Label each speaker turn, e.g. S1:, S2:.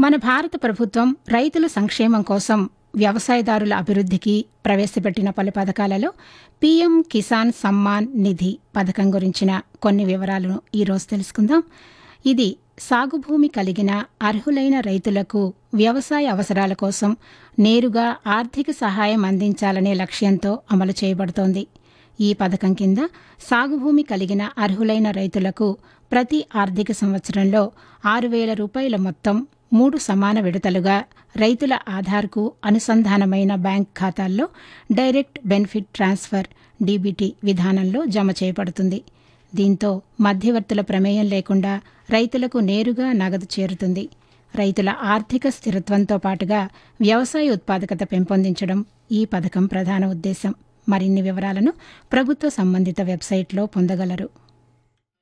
S1: మన భారత ప్రభుత్వం రైతుల సంక్షేమం కోసం వ్యవసాయదారుల అభివృద్ధికి ప్రవేశపెట్టిన పలు పథకాలలో పీఎం కిసాన్ సమ్మాన్ నిధి పథకం గురించిన కొన్ని వివరాలను ఈరోజు తెలుసుకుందాం ఇది సాగు భూమి కలిగిన అర్హులైన రైతులకు వ్యవసాయ అవసరాల కోసం నేరుగా ఆర్థిక సహాయం అందించాలనే లక్ష్యంతో అమలు చేయబడుతోంది ఈ పథకం కింద సాగు భూమి కలిగిన అర్హులైన రైతులకు ప్రతి ఆర్థిక సంవత్సరంలో ఆరు వేల రూపాయల మొత్తం మూడు సమాన విడతలుగా రైతుల ఆధార్కు అనుసంధానమైన బ్యాంక్ ఖాతాల్లో డైరెక్ట్ బెనిఫిట్ ట్రాన్స్ఫర్ డీబీటీ విధానంలో జమ చేయబడుతుంది దీంతో మధ్యవర్తుల ప్రమేయం లేకుండా రైతులకు నేరుగా నగదు చేరుతుంది రైతుల ఆర్థిక స్థిరత్వంతో పాటుగా వ్యవసాయ ఉత్పాదకత పెంపొందించడం ఈ పథకం ప్రధాన ఉద్దేశం మరిన్ని వివరాలను ప్రభుత్వ సంబంధిత వెబ్సైట్లో పొందగలరు